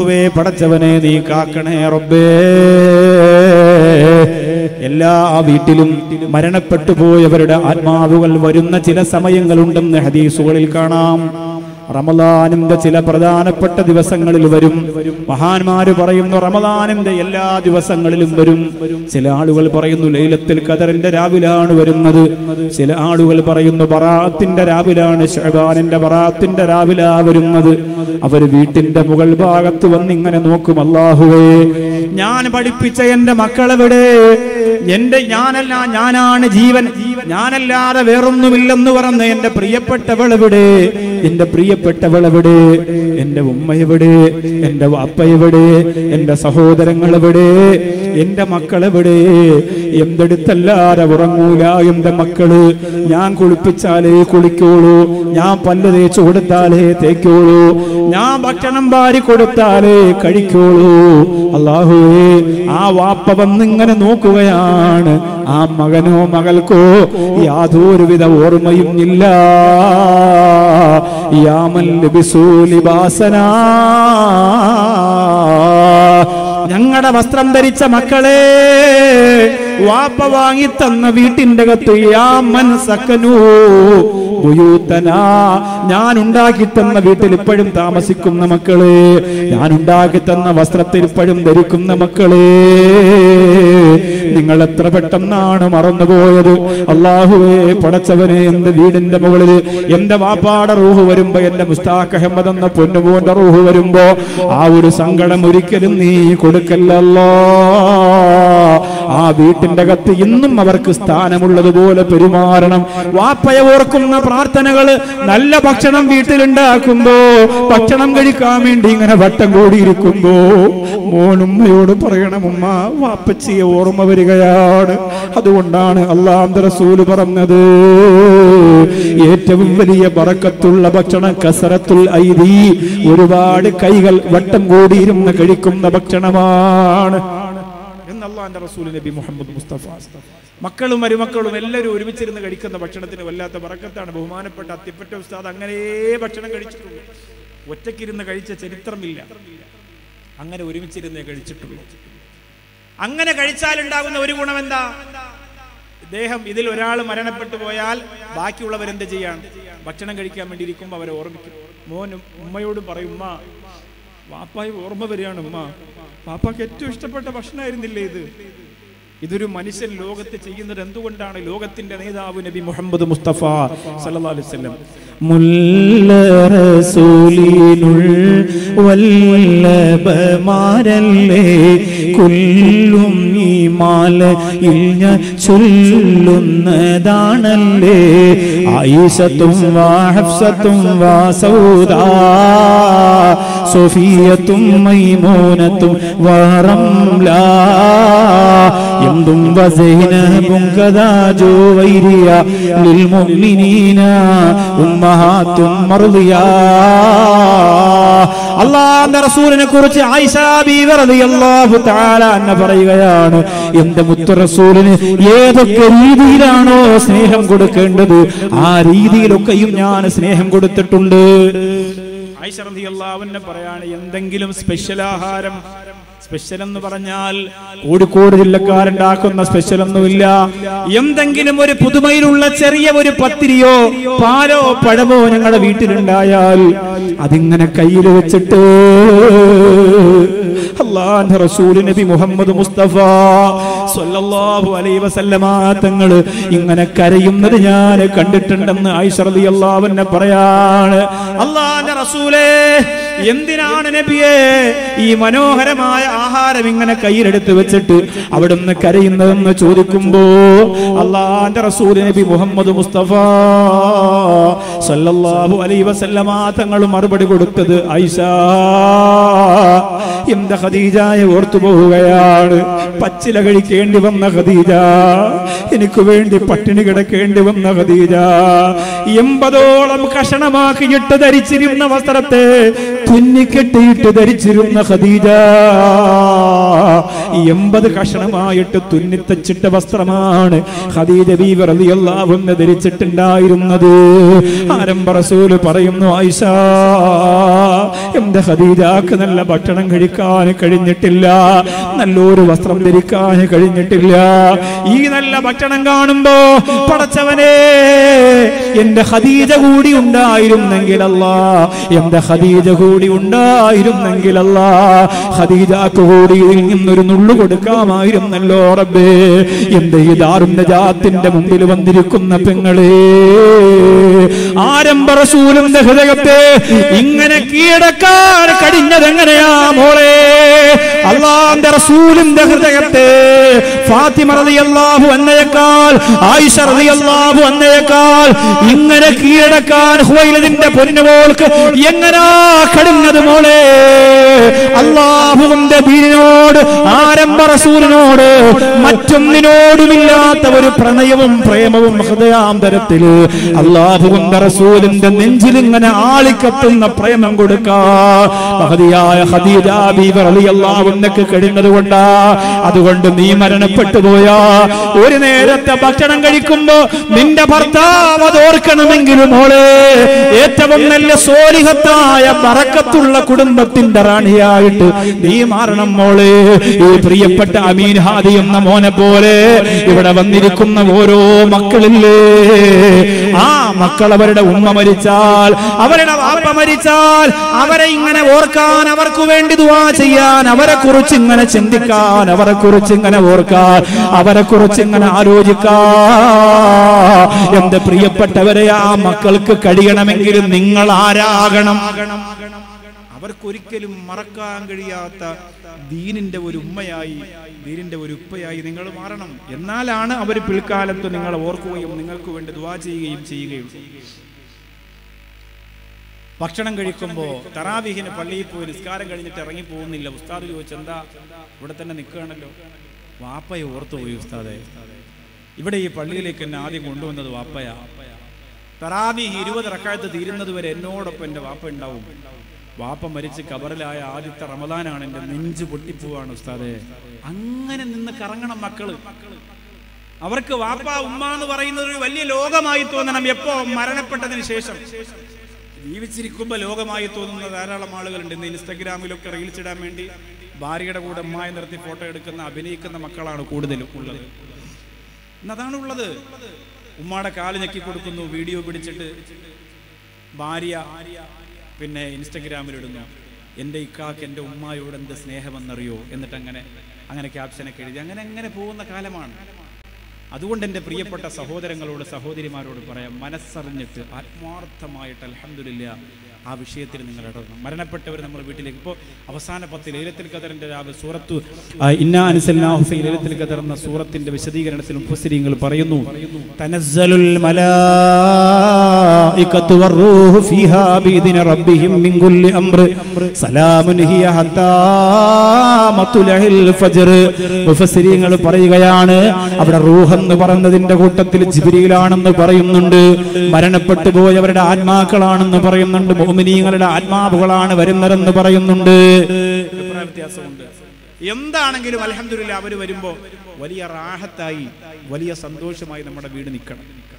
അല്ലാഹുവേ പടച്ചവനെ നീ കാക്കണേ റബ്ബേ എല്ലാ വീട്ടിലും മരണപ്പെട്ടു പോയവരുടെ ആത്മാവുകൾ വരുന്ന ചില സമയങ്ങളുണ്ടെന്ന് ഹദീസുകളിൽ കാണാം റമദാനിന്റെ ചില പ്രധാനപ്പെട്ട ദിവസങ്ങളിൽ വരും മഹാന്മാര് പറയുന്നു റമദാനിന്റെ എല്ലാ ദിവസങ്ങളിലും വരും ചില ആളുകൾ പറയുന്നു ലൈലത്തിൽ ഖദറിന്റെ രാവിലാണ് വരുന്നത് ചില ആളുകൾ പറയുന്നു ബറാത്തിന്റെ രാവിലാണ് ഷഹബാനിന്റെ ബറാത്തിന്റെ രാവിലാ വരുന്നത് അവർ വീട്ടിന്റെ മുകൾ ഭാഗത്ത് വന്ന് ഇങ്ങനെ നോക്കും അല്ലാഹുവേ ഞാൻ പഠിപ്പിച്ച എന്റെ മക്കളെവിടെ എന്റെ ഞാനല്ല ഞാനാണ് ജീവൻ ഞാനല്ലാതെ വേറൊന്നുമില്ലെന്ന് പറഞ്ഞ എന്റെ പ്രിയപ്പെട്ടവളെവിടെ എന്റെ പ്രിയപ്പെട്ടവളെവിടെ എന്റെ ഉമ്മ എവിടെ എന്റെ വാപ്പ എവിടെ എന്റെ സഹോദരങ്ങൾ എവിടെ എന്റെ മക്കളെവിടെ എന്തെടുത്തല്ലാതെ ഉറങ്ങൂല എന്റെ മക്കള് ഞാൻ കുളിപ്പിച്ചാലേ കുളിക്കോളൂ ഞാൻ പല്ല് തേച്ചു കൊടുത്താലേ തേക്കോളൂ ഞാൻ ഭക്ഷണം വാരി കൊടുത്താലേ കഴിക്കോളൂ അള്ളാഹുവേ ആ വാപ്പ വന്നിങ്ങനെ നോക്കുകയാണ് ആ മകനോ മകൾക്കോ യാതൊരുവിധ ഓർമ്മയും ഇല്ല യാമൽ ലബിസൂ ലിബാസനാ ഞങ്ങളുടെ വസ്ത്രം ധരിച്ച മക്കളെ വാപ്പ വാങ്ങി തന്ന വീട്ടിന്റെ അകത്ത് യാമൻ സക്കനൂ ബുയൂത്തനാ ഞാൻ ഉണ്ടാക്കി തന്ന വീട്ടിൽ ഇപ്പോഴും താമസിക്കുന്ന മക്കളെ ഞാൻ ഉണ്ടാക്കി തന്ന വസ്ത്രത്തിൽ ഇപ്പോഴും ധരിക്കുന്ന മക്കളെ നിങ്ങൾ എത്ര പെട്ടെന്നാണ് മറന്നുപോയത് അള്ളാഹുവേ പടച്ചവനെ എന്റെ വീടിന്റെ മുകളിൽ എന്റെ വാപ്പാടെ റൂഹ് വരുമ്പോ എന്റെ മുസ്താഖ് അഹമ്മദ് എന്ന പൊന്നുപോന്റെ റൂഹ് വരുമ്പോ ആ ഒരു സങ്കടം ഒരിക്കലും നീ കൊടുക്കല്ലല്ലോ ആ വീട്ടിന്റെ അകത്ത് ഇന്നും അവർക്ക് സ്ഥാനമുള്ളതുപോലെ പെരുമാറണം വാപ്പയെ ഓർക്കുന്ന പ്രാർത്ഥനകള് നല്ല ഭക്ഷണം വീട്ടിലുണ്ടാക്കുമ്പോ ഭക്ഷണം കഴിക്കാൻ വേണ്ടി ഇങ്ങനെ വട്ടം കൂടിയിരിക്കുമ്പോ മോനുമ്മയോട് പറയണം ഉമ്മ വാപ്പച്ചിയെ ഓർമ്മ വരികയാണ് അതുകൊണ്ടാണ് അള്ളാഹ് റസൂല് പറഞ്ഞത് ഏറ്റവും വലിയ പറക്കത്തുള്ള ഭക്ഷണം കസറത്തുൽ ഐദി ഒരുപാട് കൈകൾ വട്ടം കൂടിയിരുന്ന് കഴിക്കുന്ന ഭക്ഷണമാണ് എന്ന് അള്ളാന്റെ റസൂൽ നബി മുഹമ്മദ് മുസ്തഫ മക്കളും മരുമക്കളും എല്ലാവരും ഒരുമിച്ചിരുന്ന് കഴിക്കുന്ന ഭക്ഷണത്തിന് വല്ലാത്ത പറക്കത്താണ് ബഹുമാനപ്പെട്ട അത്തിപ്പറ്റ ഉസ്താദ് അങ്ങനെ ഭക്ഷണം കഴിച്ചിട്ടുള്ളൂ ഒറ്റയ്ക്കിരുന്ന് കഴിച്ച ചരിത്രമില്ല അങ്ങനെ ഒരുമിച്ചിരുന്നേ കഴിച്ചിട്ടുള്ളൂ അങ്ങനെ കഴിച്ചാൽ ഉണ്ടാകുന്ന ഒരു ഗുണം എന്താ ഇദ്ദേഹം ഇതിൽ ഒരാൾ മരണപ്പെട്ടു പോയാൽ ബാക്കിയുള്ളവർ എന്ത് ചെയ്യാണ് ഭക്ഷണം കഴിക്കാൻ വേണ്ടി ഇരിക്കുമ്പോൾ അവരെ ഓർമ്മിക്കും മോനും ഉമ്മയോട് പറയും ഉമ്മ വാപ്പായി ഓർമ്മ വരികയാണ് ഉമ്മ പാപ്പാക്ക് ഏറ്റവും ഇഷ്ടപ്പെട്ട ഭക്ഷണമായിരുന്നില്ലേ ഇത് ഇതൊരു മനുഷ്യൻ ലോകത്ത് ചെയ്യുന്നത് എന്തുകൊണ്ടാണ് ലോകത്തിന്റെ നേതാവ് നബി മുഹമ്മദ് മുസ്തഫ സല്ലല്ലാഹു അലൈഹി വസല്ലം മുല്ല റസൂലിനുൾ വല്ലഭമാരല്ലേ കൊല്ലും ഈ മാലയിൽ ഞാൻ ചൊല്ലുന്നതാണല്ലേ ആയിഷത്തും വാഹഫ്സത്തും വാസൗദാ സൊഫിയത്തും മൈമൂനത്തും വറംലാ എന്തും വസൈനബും കഥാ ജോവൈരിയ ലിൽമുഅ്മിനീന ഉമ്മഹാത്തും മർദിയാ അള്ളാന്റെ റസൂലിനെ കുറിച്ച് ആയിഷ ബീവി റളിയല്ലാഹു തആല അന്ന പറയുകയാണ് എന്റെ മുത്തു റസൂലിന് ഏതൊക്കെ രീതിയിലാണോ സ്നേഹം കൊടുക്കേണ്ടത് ആ രീതിയിലൊക്കെയും ഞാൻ സ്നേഹം കൊടുത്തിട്ടുണ്ട് ആയിഷ റളിയല്ലാഹു അൻഹ പറയാണ് എന്തെങ്കിലും സ്പെഷ്യൽ ആഹാരം സ്പെഷ്യൽ എന്ന് പറഞ്ഞാൽ കോഴിക്കോട് ജില്ലക്കാരുണ്ടാക്കുന്ന സ്പെഷ്യൽ ഒന്നുമില്ല എന്തെങ്കിലും ഒരു പുതുമയിലുള്ള ചെറിയ ഒരു പത്തിരിയോ പാലോ പഴമോ ഞങ്ങളുടെ വീട്ടിലുണ്ടായാൽ അതിങ്ങനെ കയ്യിൽ വെച്ചിട്ട് അള്ളാന്റെ റസൂൽ നബി മുഹമ്മദ് മുസ്തഫ സല്ലല്ലാഹു അലൈഹി വസല്ലമ തങ്ങൾ ഇങ്ങനെ കരയുന്നത് ഞാൻ കണ്ടിട്ടുണ്ടെന്ന് ആയിഷ റളിയല്ലാഹു അൻഹ പറയാണ് അള്ളാന്റെ റസൂലേ എന്തിനാണ് നബിയെ ഈ മനോഹരമായ ആഹാരം ഇങ്ങനെ കയ്യിലെടുത്ത് വെച്ചിട്ട് അവിടുന്ന് കരയുന്നതെന്ന് ചോദിക്കുമ്പോ അള്ളാന്റെ റസൂൽ നബി മുഹമ്മദ് മുസ്തഫ സല്ലല്ലാഹു അലൈഹി വസല്ലമ തങ്ങൾ മറുപടി കൊടുത്തത് ഐഷ എന്റെ ഖദീജയെ ഓർത്തു പോവുകയാണ് പച്ചില കഴിക്കേണ്ടി വന്ന ഖദീജ എനിക്ക് വേണ്ടി പട്ടിണി കിടക്കേണ്ടി വന്ന ഖദീജ എൺപതോളം കഷണമാക്കിയിട്ട് ധരിച്ചിരുന്ന വസ്ത്രത്തെ തുന്നിക്കെട്ടിയിട്ട് ധരിച്ചിരുന്ന ഖദീജ എൺപത് കഷണമായിട്ട് തുന്നിത്തച്ചിട്ട വസ്ത്രമാണ് ഖദീജ ബീവി റളിയല്ലാഹു അൻഹ ധരിച്ചിട്ടുണ്ടായിരുന്നത് ആരംഭ റസൂല് പറയുന്നു ആയിഷ എന്റെ ഖദീജാക്ക് നല്ല ഭക്ഷണം കഴിക്കാൻ കഴിഞ്ഞിട്ടില്ല നല്ലൊരു വസ്ത്രം ധരിക്കാൻ കഴിഞ്ഞിട്ടില്ല ഈ നല്ല ഭക്ഷണം കാണുമ്പോ പടച്ചവനെ എന്റെ ഖദീജ കൂടി ഉണ്ടായിരുന്നെങ്കിൽ അല്ല എന്റെ ഖദീജ കൂടി ഉണ്ടായിരുന്നെങ്കിൽ അല്ല ഖദീജാക്ക് കൂടി ഇതിൽ നിന്നൊരു നുള്ളു കൊടുക്കാമായിരുന്നല്ലോ റബ്ബേ എന്റെ ഈ ദാറുന്ന ജാത്തിന്റെ മുമ്പിൽ വന്നിരിക്കുന്ന പെങ്ങളെ ആരംഭ റസൂലിന്റെ ഹൃദയത്തെ ഇങ്ങനെ കീഴടക്കാൻ കഴിഞ്ഞത് എങ്ങനെയാ മോളെ അള്ളാന്റെ റസൂലിന്റെ ഹൃദയത്തെ ഫാത്തിമ റളിയല്ലാഹു അന്നയേക്കാൾ ആയിഷ റളിയല്ലാഹു അന്നയേക്കാൾ ഇങ്ങനെ കീഴടക്കാൻ ഹുവൈലദിന്റെ പൊന്നുമോൾക്ക് എങ്ങനാ കടുന്നത് മോളെ അള്ളാഹുവിന്റെ ദീനിനോട് ആരംഭ റസൂലിനോട് മറ്റൊന്നിനോടുമില്ലാത്ത ഒരു പ്രണയവും പ്രേമവും ഹൃദയാന്തരത്തിൽ അള്ളാഹുവിന്റെ റസൂലിന്റെ നെഞ്ചിൽ ഇങ്ങനെ ആളിക്കത്തുന്ന പ്രേമം കൊടുക്കാ മഹതിയായ ഖദീജ ബീവി റളിയല്ലാഹു അൻഹയ്ക്ക് കഴിഞ്ഞത് കൊണ്ടാ അതുകൊണ്ട് നീ മരണപ്പെട്ടു പോയാ ഒരു നേരത്തെ ഭക്ഷണം കഴിക്കുമ്പോ നിന്റെ ഭർത്താവ് അത് ഓർക്കണമെങ്കിലും മോളെ ഏറ്റവും നല്ല സോലിഹത്തായ ബറക്കത്തുള്ള കുടുംബത്തിന്റെ റാണിയായിട്ട് നീ മാറണം മോളെ ഈ പ്രിയപ്പെട്ട അമീൻ ഹാദി എന്ന മോനെ പോലെ ഇവിടെ വന്നിരിക്കുന്ന ഓരോ മക്കളില്ലേ ആ മക്കൾ അവരുടെ ഉമ്മ മരിച്ചാൽ അവരുടെ വാപ്പ മരിച്ചാൽ അവരെ ഇങ്ങനെ ഓർക്കാൻ അവർക്ക് വേണ്ടി ദുവാ ചെയ്യാൻ അവരെ കുറിച്ച് ഇങ്ങനെ ചിന്തിക്കാൻ അവരെ കുറിച്ച് ഇങ്ങനെ ഓർക്കാൻ അവരെ കുറിച്ച് ഇങ്ങനെ ആലോചിക്കാൻ എന്റെ പ്രിയപ്പെട്ടവരെ ആ മക്കൾക്ക് കഴിയണമെങ്കിലും നിങ്ങൾ ആരാകണം അവർക്കൊരിക്കലും മറക്കാൻ കഴിയാത്ത ദീനിന്റെ ഒരു ഉമ്മയായി ദീനിന്റെ ഒരു ഉപ്പയായി നിങ്ങൾ മാറണം എന്നാലാണ് അവർ പിൽക്കാലത്ത് നിങ്ങളെ ഓർക്കുകയും നിങ്ങൾക്ക് വേണ്ടി ദുവാ ചെയ്യുകയും ചെയ്യുകയും ഭക്ഷണം കഴിക്കുമ്പോൾ തറാവിഹിന് പള്ളിയിൽ പോയി നിസ്കാരം കഴിഞ്ഞിട്ട് ഇറങ്ങി പോകുന്നില്ല ഉസ്താദ് ചോദിച്ചു എന്താ ഇവിടെ തന്നെ നിൽക്കുകയാണല്ലോ വാപ്പയെ ഓർത്തു പോയി ഉസ്താദെ ഇവിടെ ഈ പള്ളിയിലേക്ക് എന്നെ ആദ്യം കൊണ്ടുവന്നത് വാപ്പയാ തറാവിഹ് ഇരുപത് റക്കായത്ത് തീരുന്നത് വരെ എന്നോടൊപ്പം എൻ്റെ വാപ്പ ഉണ്ടാവും വാപ്പ മരിച്ച് കബറിലായ ആദ്യത്തെ റമദാനാണ് എൻ്റെ നെഞ്ച് പൊട്ടിപ്പോവാണ് ഉസ്താദെ അങ്ങനെ നിന്ന് കറങ്ങണം മക്കള് അവർക്ക് വാപ്പ ഉമ്മ എന്ന് പറയുന്നത് ഒരു വലിയ ലോകമായി തോന്നണം എപ്പോ മരണപ്പെട്ടതിന് ശേഷം ജീവിച്ചിരിക്കുമ്പോൾ ലോകമായി തോന്നുന്ന ധാരാളം ആളുകളുണ്ട് ഇന്ന് ഇൻസ്റ്റഗ്രാമിലൊക്കെ റീൽസ് ഇടാൻ വേണ്ടി ഭാര്യയുടെ കൂടെ അമ്മായി നിർത്തി ഫോട്ടോ എടുക്കുന്ന അഭിനയിക്കുന്ന മക്കളാണ് കൂടുതലും ഉള്ളത് ഇന്ന് അതാണ് ഉള്ളത് ഉമ്മയുടെ കാല് ഞെക്കി കൊടുക്കുന്നു വീഡിയോ പിടിച്ചിട്ട് ഭാര്യ പിന്നെ ഇൻസ്റ്റഗ്രാമിലിടുന്നു എൻ്റെ ഇക്കാക്ക് എൻ്റെ ഉമ്മായോട് എന്ത് സ്നേഹമെന്നറിയോ എന്നിട്ട് അങ്ങനെ അങ്ങനെ ക്യാപ്ഷനൊക്കെ എഴുതി അങ്ങനെ അങ്ങനെ പോകുന്ന കാലമാണ് അതുകൊണ്ട് എൻ്റെ പ്രിയപ്പെട്ട സഹോദരങ്ങളോട് സഹോദരിമാരോട് പറയാം മനസ്സറിഞ്ഞിട്ട് ആത്മാർത്ഥമായിട്ട് അലഹമില്ല ആ വിഷയത്തിൽ നിങ്ങൾ ഇടണം മരണപ്പെട്ടവർ നമ്മുടെ വീട്ടിലേക്ക് ഇപ്പോൾ അവസാന പത്ത് ലൈലത്തിൽ ഖദറിന്റെ രാവ് സൂറത്തു ആ, ഇന്നാ അൻസൽനാഹു ഫീ ലൈലത്തിൽ ഖദർ എന്ന സൂറത്തിന്റെ വിശദീകരണത്തിൽ മുഫസ്സിരീങ്ങൾ പറയുന്നു തനസ്സലുൽ മലായികത്തു വറൂഹു ഫീഹാ ബിഇദ്നി റബ്ബിഹിം മിൻ കുല്ലി അംർ സലാമുൻ ഹിയ ഹത്താ മത്ലഇൽ ഫജ്ർ മുഫസ്സിരീങ്ങൾ പറയുകയാണ് അവിടെ റൂഹ് എന്ന് പറഞ്ഞതിന്റെ കൂട്ടത്തിൽ ജിബ്രീലാണെന്ന് പറയുന്നുണ്ട് മരണപ്പെട്ടു പോയവരുടെ ആത്മാക്കളാണെന്ന് പറയുന്നുണ്ട് മുഅ്മിനീങ്ങളുടെ ആത്മാവുകളാണ് വരുന്നതെന്ന് പറയുന്നുണ്ട് അഭിപ്രായ വ്യത്യാസമുണ്ട് എന്താണെങ്കിലും അലഹമില്ല അവർ വരുമ്പോൾ വലിയ റാഹത്തായി വലിയ സന്തോഷമായി നമ്മുടെ വീട് നിൽക്കണം